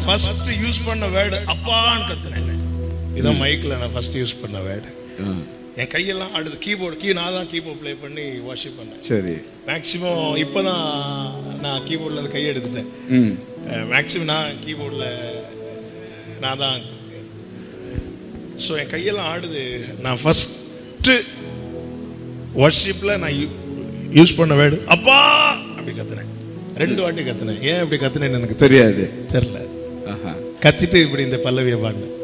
first use பண்ண word அப்பான்னு கத்துனேன் இதான் மைக்ல நான் ஃபர்ஸ்ட் யூஸ் பண்ண வேர்டு ஆ, என் கையெல்லாம் ஆடுது கீபோர்டு கீ நான் தான் கீபோர்ட் ப்ளே பண்ணி வாஷிப் பண்ணேன் சரி மேக்ஸிமம் இப்போ தான் நான் கீபோர்டில் அந்த கை எடுத்துட்டேன் ம் மேக்ஸிமம் நான் கீபோர்டில் நான் தான் ஸோ என் கையெல்லாம் ஆடுது நான் ஃபஸ்ட்டு ஒர்ஷிப்பில் நான் யூஸ் பண்ண வேர்டு அப்பா அப்படி கத்துனேன் ரெண்டு வாட்டி கத்துனேன் ஏன் இப்படி கத்துனேன்னு எனக்கு தெரியாது தெரில ஆஹா கத்திட்டு இப்படி இந்த பல்லவியை பாடினேன்